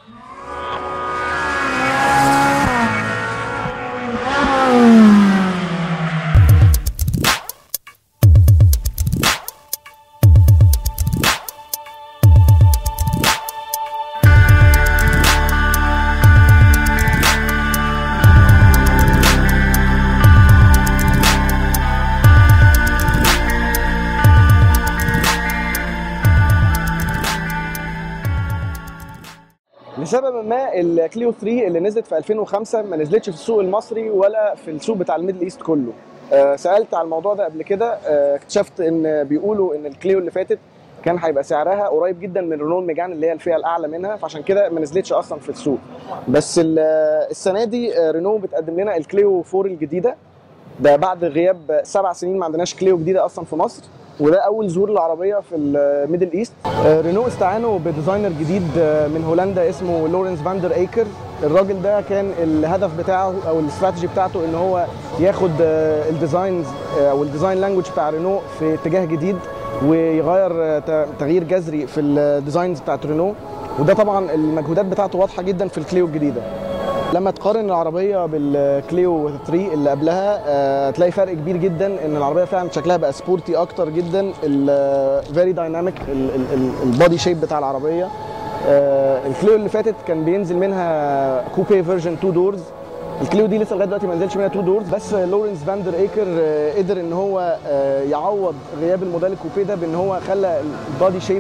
لسبب ما الكليو 3 اللي نزلت في 2005 ما نزلتش في السوق المصري ولا في السوق بتاع الميدل ايست كله آه، سالت على الموضوع ده قبل كده آه، اكتشفت ان بيقولوا ان الكليو اللي فاتت كان هيبقى سعرها قريب جدا من رينو ميجان اللي هي الفئه الاعلى منها فعشان كده ما نزلتش اصلا في السوق بس ال- السنه دي آه، رينو بتقدم لنا الكليو 4 الجديده ده بعد غياب سبع سنين ما عندناش كليو جديده اصلا في مصر وده اول ظهور العربيه في الميدل ايست آه، رينو استعانوا بديزاينر جديد آه، من هولندا اسمه لورنس فاندر ايكر الراجل ده كان الهدف بتاعه او الاستراتيجي بتاعته ان هو ياخد آه، الديزاينز آه، او الديزاين لانجوج بتاع رينو في اتجاه جديد ويغير آه، ت- تغيير جذري في الديزاينز بتاعت رينو وده طبعا المجهودات بتاعته واضحه جدا في الكليو الجديده لما تقارن العربيه بالكليو 3 اللي قبلها آه، تلاقي فرق كبير جدا ان العربيه فعلا شكلها بقى سبورتي اكتر جدا الفيري دايناميك البودي شيب بتاع العربيه آه، الكليو اللي فاتت كان بينزل منها كوبي فيرجن 2 دورز الكليو دي لسه لغايه دلوقتي ما نزلش منها 2 دورز بس لورنس فاندر ايكر آه، قدر ان هو آه، يعوض غياب الموديل الكوبي ده بان هو خلى البودي شيب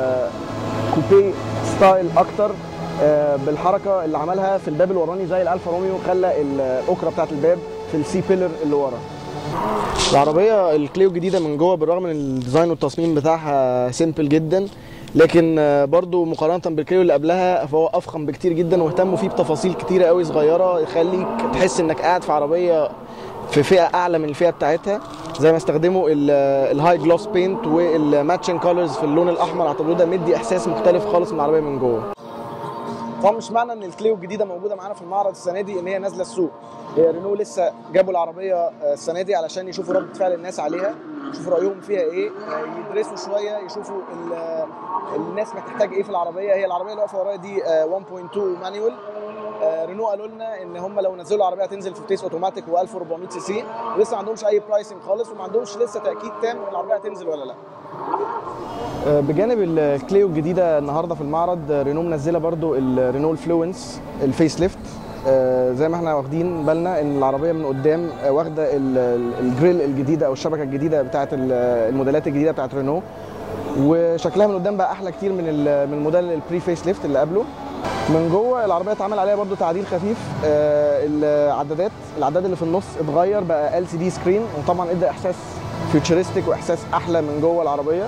كوبي ستايل اكتر آه، بالحركه اللي عملها في الباب الوراني زي الالفا روميو خلى الاوكرا بتاعت الباب في السي بيلر اللي ورا العربيه الكليو الجديده من جوه بالرغم من الديزاين والتصميم بتاعها سيمبل جدا لكن آه، برضو مقارنه بالكليو اللي قبلها فهو افخم بكتير جدا واهتموا فيه بتفاصيل كتيره قوي صغيره يخليك تحس انك قاعد في عربيه في فئه اعلى من الفئه بتاعتها زي ما استخدموا ال- الهاي جلوس بينت والماتشنج كولرز في اللون الاحمر اعتبروه ده مدي احساس مختلف خالص من العربيه من جوه طبعا مش معنى ان الكليو الجديده موجوده معانا في المعرض السنه دي ان هي نازله السوق هي رينو لسه جابوا العربيه آه، السنه دي علشان يشوفوا رده فعل الناس عليها يشوفوا رايهم فيها ايه آه، يدرسوا شويه يشوفوا ال- آه، الناس محتاج ايه في العربيه هي العربيه اللي واقفه ورايا دي آه، 1.2 مانيوال آه، رينو قالوا لنا ان هم لو نزلوا العربيه هتنزل في فتيس اوتوماتيك و1400 سي سي ولسه ما عندهمش اي برايسنج خالص وما عندهمش لسه تاكيد تام ان العربيه هتنزل ولا لا آه، بجانب الكليو الجديده النهارده في المعرض آه، رينو منزله برضو الرينو الفلوينس الفيس ليفت آه، زي ما احنا واخدين بالنا ان العربيه من قدام آه، واخده ال- ال- الجريل الجديده او الشبكه الجديده بتاعه ال- الموديلات الجديده بتاعه رينو وشكلها من قدام بقى احلى كتير من ال- من الموديل البري فيس ليفت اللي قبله من جوه العربيه اتعمل عليها برضو تعديل خفيف آه، العدادات العداد اللي في النص اتغير بقى ال سي دي سكرين وطبعا ادى احساس فيوتشرستيك واحساس احلى من جوه العربيه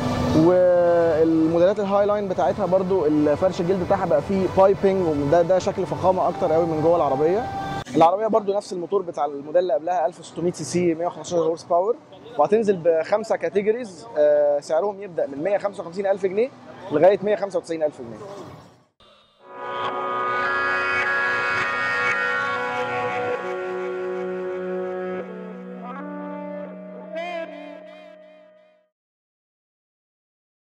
والموديلات الهاي لاين بتاعتها برضو الفرش الجلد بتاعها بقى فيه بايبنج وده ده شكل فخامه اكتر قوي من جوه العربيه العربيه برضو نفس الموتور بتاع الموديل اللي قبلها 1600 سي سي 115 هورس باور وهتنزل بخمسه كاتيجوريز آه، سعرهم يبدا من 155000 جنيه لغايه 195000 جنيه